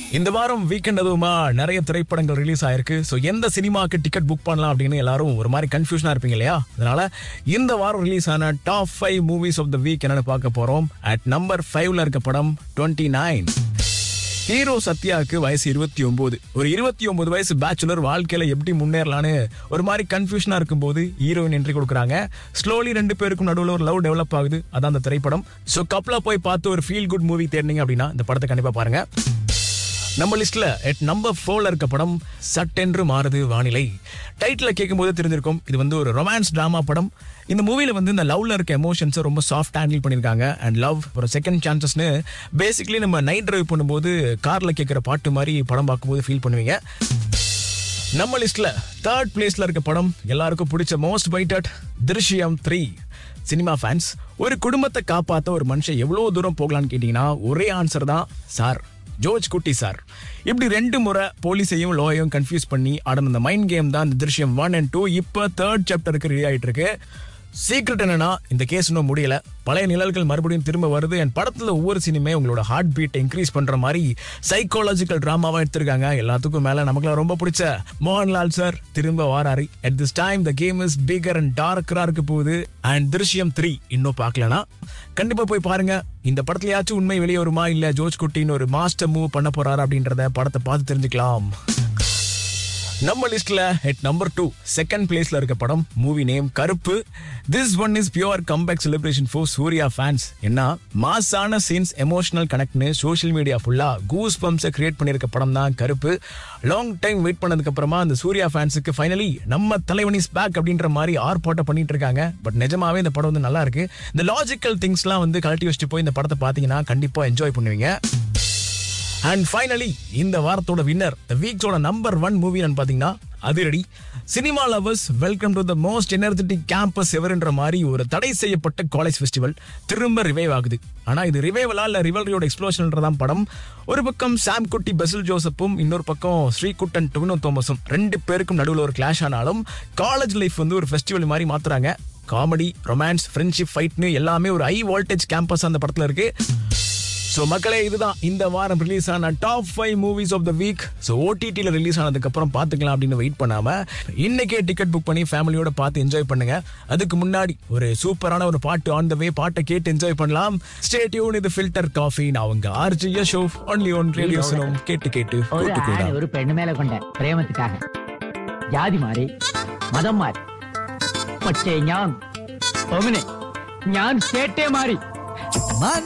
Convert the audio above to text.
இந்த வாரம் வீக்கெண்ட் அதுவுமா நிறைய திரைப்படங்கள் ரிலீஸ் ஆயிருக்கு ஸோ எந்த சினிமாக்கு டிக்கெட் புக் பண்ணலாம் அப்படின்னு எல்லாரும் ஒரு மாதிரி கன்ஃபியூஷனா இருப்பீங்க இல்லையா அதனால இந்த வாரம் ரிலீஸ் ஆன top five movies of the week என்னன்னு பார்க்க போறோம் அட் நம்பர் ஃபைவ்ல இருக்க படம் டுவெண்ட்டி நைன் ஹீரோ சத்யாவுக்கு வயசு இருபத்தி ஒன்பது ஒரு இருபத்தி ஒன்பது வயசு பேச்சுலர் வாழ்க்கையில எப்படி முன்னேறலான்னு ஒரு மாதிரி கன்ஃபியூஷனா இருக்கும்போது ஹீரோயின் என்ட்ரி கொடுக்குறாங்க ஸ்லோலி ரெண்டு பேருக்கும் நடுவில் ஒரு லவ் டெவலப் ஆகுது அதான் அந்த திரைப்படம் ஸோ கப்பல போய் பார்த்து ஒரு ஃபீல் குட் மூவி தேடினீங்க அப்படின்னா இந்த படத்தை கண்டிப்பா பாருங்க நம்ம லிஸ்ட்ல எட் நம்பர் ஃபோர்ல இருக்க படம் சட்டென்று மாறுது வானிலை டைட்டில் கேட்கும்போது தெரிஞ்சிருக்கும் இது வந்து ஒரு ரொமான்ஸ் டிராமா படம் இந்த மூவில வந்து இந்த லவ்ல இருக்க எமோஷன்ஸை ரொம்ப சாஃப்ட் ஹேண்டில் பண்ணியிருக்காங்க அண்ட் லவ் ஒரு செகண்ட் சான்சஸ்னு பேசிக்கலி நம்ம நைட் டிரைவ் பண்ணும்போது கார்ல கேட்குற பாட்டு மாதிரி படம் பார்க்கும்போது ஃபீல் பண்ணுவீங்க நம்ம லிஸ்ட்ல தேர்ட் பிளேஸ்ல இருக்க படம் எல்லாருக்கும் பிடிச்ச மோஸ்ட் பைட்டட் திருஷ்யம் த்ரீ சினிமா ஃபேன்ஸ் ஒரு குடும்பத்தை காப்பாத்த ஒரு மனுஷன் எவ்வளவு தூரம் போகலான்னு கேட்டீங்கன்னா ஒரே ஆன்சர் தான் சார் ஜோர்ஜ் குட்டி சார் இப்படி ரெண்டு முறை போலீஸையும் லோயையும் கன்ஃபியூஸ் பண்ணி ஆடின அந்த மைண்ட் கேம் தான் இந்த திருஷ்யம் ஒன் அண்ட் டூ இப்போ தேர்ட் சாப்டருக்கு ரெடி ஆயிட்டு இருக்கு சீக்ரெட் என்னன்னா இந்த கேஸ் இன்னும் முடியல பழைய நிழல்கள் மறுபடியும் திரும்ப வருது என் படத்துல ஒவ்வொரு சினிமே உங்களோட ஹார்ட் பீட் இன்க்ரீஸ் பண்ற மாதிரி சைக்காலஜிக்கல் டிராமாவா எடுத்திருக்காங்க எல்லாத்துக்கும் மேல நமக்குலாம் ரொம்ப பிடிச்ச மோகன்லால் சார் திரும்ப வாராரு at this time the game is bigger and டார்க்கரா இருக்க போகுது அண்ட் திருஷ்யம் த்ரீ இன்னும் பார்க்கலனா கண்டிப்பா போய் பாருங்க இந்த படத்துலயாச்சும் உண்மை வெளியே வருமா இல்ல ஜோர்ஜ் குட்டின்னு ஒரு மாஸ்டர் மூவ் பண்ண போறாரு அப்படின்றத படத்தை பார்த்து தெரிஞ்சுக்கலாம் நம்ம லிஸ்ட்ல ஹெட் நம்பர் டூ செகண்ட் பிளேஸ்ல இருக்க படம் movie name Karuppu this one is pure comeback celebration for Suriya fans என்ன மாசான சீன்ஸ் எமோஷனல் கனெக்ட்னு சோஷியல் மீடியா ஃபுல்லா கூஸ் பம்ப்ஸை கிரியேட் பண்ணியிருக்க படம் தான் கருப்பு லாங் டைம் வெயிட் பண்ணதுக்கு அப்புறமா அந்த சூர்யா ஃபேன்ஸுக்கு ஃபைனலி நம்ம தலைவனி ஸ்பேக் அப்படின்ற மாதிரி ஆர்ப்பாட்டம் பண்ணிட்டு இருக்காங்க பட் நிஜமாவே இந்த படம் வந்து நல்லா இருக்கு இந்த லாஜிக்கல் திங்ஸ்லாம் வந்து கழட்டி வச்சுட்டு போய் இந்த படத்தை பார்த்தீங்கன்னா கண்டிப்பா என்ஜாய் பண்ணுவீங்க அண்ட் ஃபைனலி இந்த வாரத்தோட வின்னர் த வீக்ஸோட நம்பர் ஒன் மூவி பாத்தீங்கன்னா அதிரடி cinema lovers welcome to the most energetic campus எவர்ன்ற மாதிரி ஒரு தடை செய்யப்பட்ட காலேஜ் ஃபெஸ்டிவல் திரும்ப ரிவைவ் ஆகுது ஆனா இது ரிவைவலா இல்ல ரிவல்ரியோட எக்ஸ்ப்ளோஷன்ன்றதான் படம் ஒரு பக்கம் சாம் குட்டி பெசில் ஜோசப்பும் இன்னொரு பக்கம் ஸ்ரீகுட்டன் டொவினோ தோமஸும் ரெண்டு பேருக்கும் நடுவில் ஒரு கிளாஷ் ஆனாலும் காலேஜ் லைஃப் வந்து ஒரு ஃபெஸ்டிவல் மாதிரி மாத்துறாங்க காமெடி ரொமான்ஸ் ஃப்ரெண்ட்ஷிப் ஃபைட்னு எல்லாமே ஒரு ஹை வோல்டேஜ் கேம்பஸ் அந்த படத்துல இருக்கு ஸோ மக்களே இதுதான் இந்த வாரம் ரிலீஸ் ஆன top five movies of the week so ஓடிடியில் ரிலீஸ் ஆனதுக்கு அப்புறம் பார்த்துக்கலாம் அப்படின்னு வெயிட் பண்ணாம இன்னைக்கே டிக்கெட் புக் பண்ணி ஃபேமிலியோட பார்த்து என்ஜாய் பண்ணுங்க அதுக்கு முன்னாடி ஒரு சூப்பரான ஒரு பாட்டு ஆன் த வே பாட்டை கேட்டு என்ஜாய் பண்ணலாம் ஸ்டேட்யூன் இது ஃபில்டர் காஃபி நான் உங்க ஆர்ஜி யஷோ ஒன்லி ஒன் ரேடியோ சுனம் கேட்டு கேட்டு ഒരു கூட்டு கூட ആന ഒരു പെണ്ണ് മേലെ കൊണ്ട് പ്രേമത്തിക്കാക ജാതി മാറി മതം മാറി പക്ഷേ ഞാൻ ഒമിനെ ഞാൻ കേട്ടേ മാറി Man